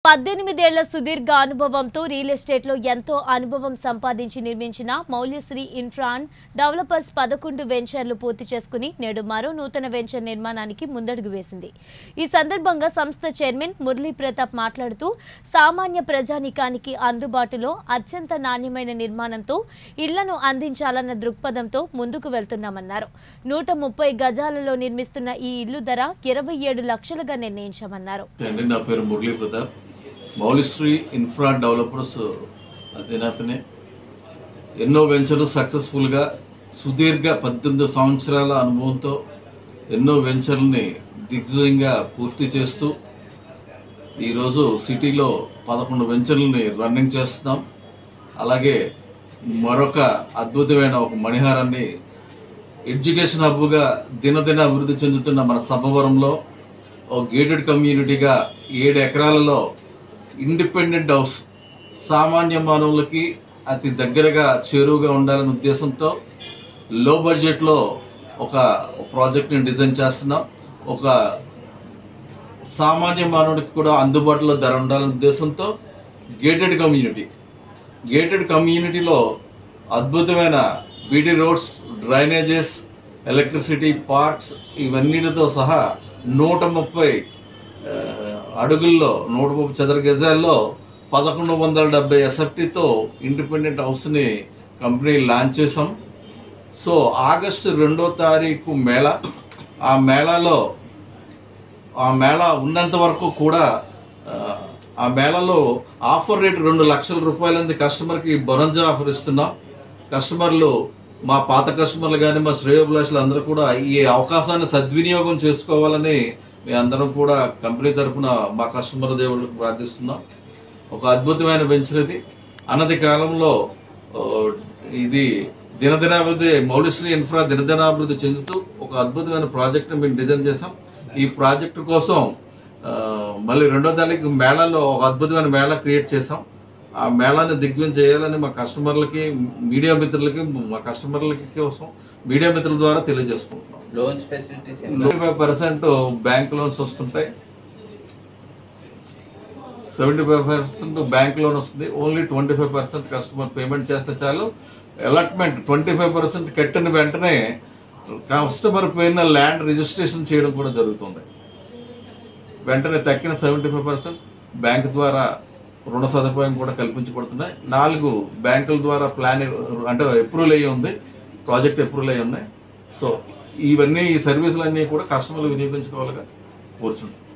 పద్దెనిమిదేళ్ల సుదీర్ఘ అనుభవంతో రియల్ ఎస్టేట్లో ఎంతో అనుభవం సంపాదించి నిర్మించిన మౌల్యశ్రీ ఇన్ఫ్రాన్ డెవలపర్స్ పదకొండు వెంచర్లు పూర్తి చేసుకుని నేడు మరో నూతన వెంచర్ నిర్మాణానికి ముందడుగు వేసింది ఈ సందర్భంగా సంస్థ చైర్మన్ మురళీ ప్రతాప్ మాట్లాడుతూ సామాన్య ప్రజానికానికి అందుబాటులో అత్యంత నాణ్యమైన నిర్మాణంతో ఇళ్లను అందించాలన్న దృక్పథంతో ముందుకు వెళ్తున్నామన్నారు నూట ముప్పై గజాలలో నిర్మిస్తున్న ఈ ఇల్లు ధర ఇరవై ఏడు లక్షలుగా నిర్ణయించామన్నారు అండి నా పేరు మురళీ ప్రతాప్ మౌలిశ్రీ ఇన్ఫ్రా డెవలపర్స్ అధినేతనే ఎన్నో వెంచర్లు సక్సెస్ఫుల్గా సుదీర్ఘ పద్దెనిమిది సంవత్సరాల అనుభవంతో ఎన్నో వెంచర్లని దిగ్విజయంగా పూర్తి చేస్తూ ఈరోజు సిటీలో పదకొండు వెంచర్లని రన్నింగ్ చేస్తున్నాం అలాగే మరొక అద్భుతమైన ఒక మణిహారాన్ని ఎడ్యుకేషన్ హబ్గా దినదిన అభివృద్ధి చెందుతున్న మన సభవరంలో ఓ గేటెడ్ కమ్యూనిటీగా ఏడు ఎకరాలలో ఇండిపెండెంట్ హౌస్ సామాన్య మానవులకి అతి దగ్గరగా చేరువుగా ఉండాలనే ఉద్దేశంతో లో బడ్జెట్లో ఒక ప్రాజెక్ట్ని డిజైన్ చేస్తున్నాం ఒక సామాన్య మానవుడికి కూడా అందుబాటులో ధర ఉండాలనే ఉద్దేశంతో గేటెడ్ కమ్యూనిటీ గేటెడ్ కమ్యూనిటీలో అద్భుతమైన BT roads drainages electricity parks ఇవన్నిటితో సహా నూట ముప్పై ఆ, అడుగుల్లో నూట ముప్పై చదర గజాల్లో పదకొండు వందల డెబ్బై ఎస్ఎఫ్టీతో ఇండిపెండెంట్ హౌస్ని కంపెనీ లాంచ్ చేసాం సో ఆగస్టు రెండో తారీఖు మేళ ఆ మేళాలో ఆ మేళ ఉన్నంత వరకు కూడా ఆ, ఆ మేళలో ఆఫర్ రేట్ రెండు లక్షల రూపాయలది కస్టమర్కి బొరంజా ఆఫర్ ఇస్తున్నాం కస్టమర్లు మా పాత కస్టమర్లు కానీ మా శ్రేయోభిలాషులు అందరూ కూడా ఈ అవకాశాన్ని సద్వినియోగం చేసుకోవాలని మీ అందరం కూడా కంపెనీ తరఫున మా కస్టమర్ దేవుళ్ళకు ప్రార్థిస్తున్నాం ఒక అద్భుతమైన వెంచర్ ఇది అన్నది కాలంలో ఆ, ఇది దినదినాభివృద్ధి మౌలిశ్రీ ఇన్ఫ్రా దినదినాభివృద్ధి చెందుతూ ఒక అద్భుతమైన ప్రాజెక్ట్ మేము డిజైన్ చేసాం ఈ ప్రాజెక్టు కోసం ఆ, మళ్ళీ రెండో తారీఖు మేళాలో ఒక అద్భుతమైన మేళా క్రియేట్ చేసాం ఆ మేళాన్ని దిగ్విజయం చేయాలని మా కస్టమర్లకి మీడియా మిత్రులకి మా కస్టమర్లకి కోసం మీడియా మిత్రుల ద్వారా తెలియజేసుకుంటున్నాం loan facilities twenty five percent bank loans వస్తుంటాయి seventy five percent bank loan వస్తుంది only twenty five percent customer payment చేస్తే చాలు అలాట్మెంట్ ట్వంటీ ఫైవ్ పర్సెంట్ కట్టిన వెంటనే కస్టమర్ పైన ల్యాండ్ రిజిస్ట్రేషన్ చేయడం కూడా జరుగుతుంది వెంటనే తక్కిన సెవెంటీ ఫైవ్ పర్సెంట్ బ్యాంక్ ద్వారా రుణ సదుపాయం కూడా కల్పించబడుతున్నాయి నాలుగు బ్యాంకుల ద్వారా ప్లాన్ అంటే అప్రూవల్ అయ్యి ఉంది ప్రాజెక్ట్ అప్రూవల్ అయ్యి ఉన్నాయి సో ఇవన్నీ ఈ సర్వీసులన్నీ కూడా కస్టమర్లు వినియోగించుకోవాలిగా కోరుచున్నాం